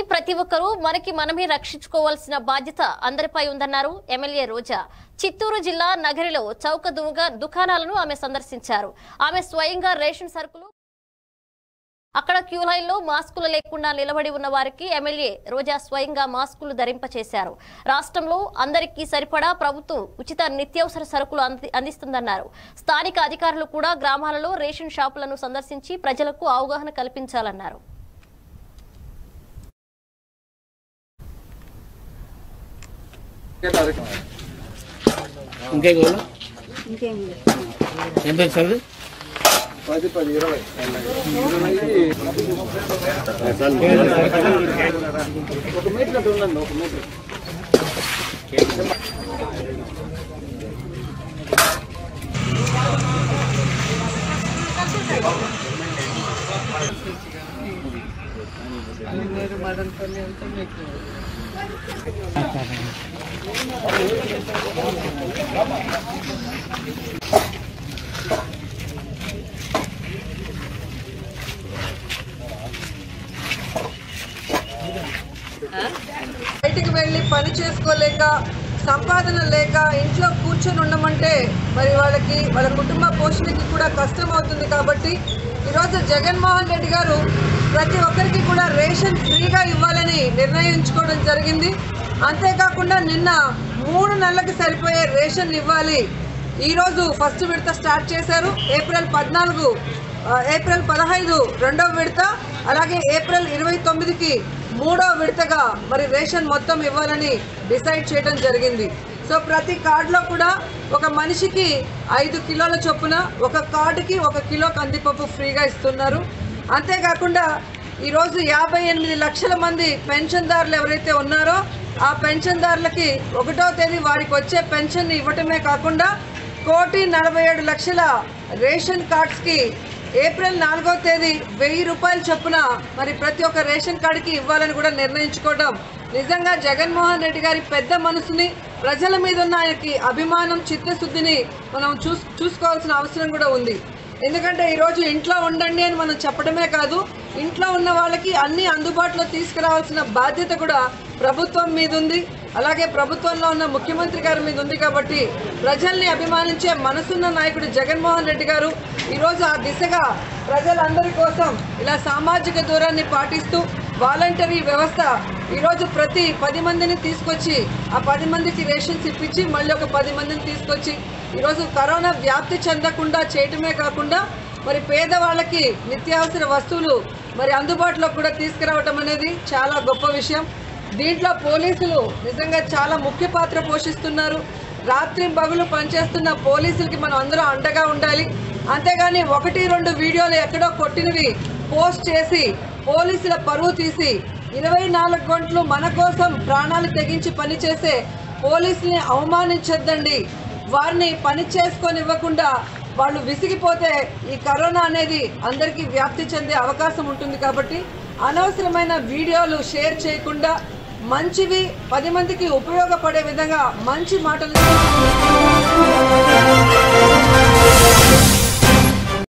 ప్రతి ఒక్కరూ మనకి మనమే రక్షించుకోవాల్సిన బాధ్యత అందరిపై ఉందన్నారు ఎమ్మెల్యే రోజా చిత్తూరు జిల్లా నగరిలో చౌక దుముగా దుకాణాలను ఆమె సందర్శించారు ఆమె స్వయంగా రేషన్ సరుకులు అక్కడ క్యూ లైన్ లో మాస్కులు లేకుండా నిలబడి ఉన్న వారికి ఎమ్మెల్యే రోజా స్వయంగా మాస్కులు ధరింపచేశారు రాష్ట్రంలో అందరికీ సరిపడా ప్రభుత్వం ఉచిత నిత్యావసర సరుకులు అంది- అందిస్తుందన్నారు స్థానిక అధికారులు కూడా గ్రామాలలో రేషన్ షాపులను సందర్శించి ప్రజలకు అవగాహన కల్పించాలన్నారు ఇంకే గోలు ఇంకేం ఎంత చదువు పది పది ఇరవై ఒక మీటర్ అటు ఉండండి ఒక మీటర్ బయటికి వెళ్ళి పని చేసుకోలేక సంపాదన లేక ఇంట్లో కూర్చొని ఉండమంటే మరి వాళ్ళకి వాళ్ళ కుటుంబ పోషణకి కూడా కష్టం అవుతుంది కాబట్టి ఈరోజు జగన్మోహన్ రెడ్డి గారు ప్రతి ఒక్కరికి కూడా రేషన్ ఫ్రీగా ఇవ్వాలని నిర్ణయించుకోవడం జరిగింది అంతేకాకుండా నిన్న మూడు నెలలకు సరిపోయే రేషన్ ఇవ్వాలి ఈరోజు ఫస్ట్ విడత స్టార్ట్ చేశారు ఏప్రిల్ పద్నాలుగు ఆ, ఏప్రిల్ పదహైదు రెండవ విడత అలాగే ఏప్రిల్ ఇరవై తొమ్మిదికి మూడో విడతగా మరి రేషన్ మొత్తం ఇవ్వాలని డిసైడ్ చేయడం జరిగింది సో ప్రతి కార్డులో కూడా ఒక మనిషికి ఐదు కిలోల చొప్పున ఒక కార్డుకి ఒక కిలో కందిపప్పు ఫ్రీగా ఇస్తున్నారు అంతేకాకుండా ఈరోజు యాభై ఎనిమిది లక్షల మంది పెన్షన్దారులు ఎవరైతే ఉన్నారో ఆ పెన్షన్దారులకి ఒకటో తేదీ వారికి వచ్చే పెన్షన్ ఇవ్వటమే కాకుండా కోటి నలభై ఏడు లక్షల రేషన్ కార్డ్స్కి ఏప్రిల్ నాలుగో తేదీ వెయ్యి రూపాయల చొప్పున మరి ప్రతి ఒక్క రేషన్ కార్డుకి ఇవ్వాలని కూడా నిర్ణయించుకోవడం నిజంగా జగన్మోహన్ రెడ్డి గారి పెద్ద మనసుని ప్రజల మీద ఉన్న ఆయనకి అభిమానం చిత్తశుద్ధిని మనం చూస్ చూసుకోవాల్సిన అవసరం కూడా ఉంది ఎందుకంటే ఈరోజు ఇంట్లో ఉండండి అని మనం చెప్పడమే కాదు ఇంట్లో ఉన్న వాళ్ళకి అన్ని అందుబాటులో తీసుకురావాల్సిన బాధ్యత కూడా ప్రభుత్వం మీద ఉంది అలాగే ప్రభుత్వంలో ఉన్న ముఖ్యమంత్రి గారి మీద ఉంది కాబట్టి ప్రజల్ని అభిమానించే మనసున్న నాయకుడు జగన్మోహన్ రెడ్డి గారు ఈరోజు ఆ దిశగా ప్రజలందరి కోసం ఇలా సామాజిక దూరాన్ని పాటిస్తూ వాలంటరీ వ్యవస్థ ఈరోజు ప్రతి పది మందిని తీసుకొచ్చి ఆ పది మందికి రేషన్స్ ఇప్పించి మళ్ళీ ఒక పది మందిని తీసుకొచ్చి ఈరోజు కరోనా వ్యాప్తి చెందకుండా చేయటమే కాకుండా మరి పేదవాళ్ళకి నిత్యావసర వస్తువులు మరి అందుబాటులో కూడా తీసుకురావటం అనేది చాలా గొప్ప విషయం దీంట్లో పోలీసులు నిజంగా చాలా ముఖ్య పాత్ర పోషిస్తున్నారు రాత్రి పగులు పనిచేస్తున్న పోలీసులకి మనం అందరం అండగా ఉండాలి అంతేగాని ఒకటి రెండు వీడియోలు ఎక్కడో కొట్టినవి పోస్ట్ చేసి పోలీసుల పరువు తీసి ఇరవై నాలుగు గంటలు మన కోసం ప్రాణాలు తెగించి పనిచేసే పోలీసుల్ని అవమానించొద్దండి వారిని పని చేసుకొని ఇవ్వకుండా వాళ్ళు విసిగిపోతే ఈ కరోనా అనేది అందరికీ వ్యాప్తి చెందే అవకాశం ఉంటుంది కాబట్టి అనవసరమైన వీడియోలు షేర్ చేయకుండా మంచివి పది మందికి ఉపయోగపడే విధంగా మంచి మాటలు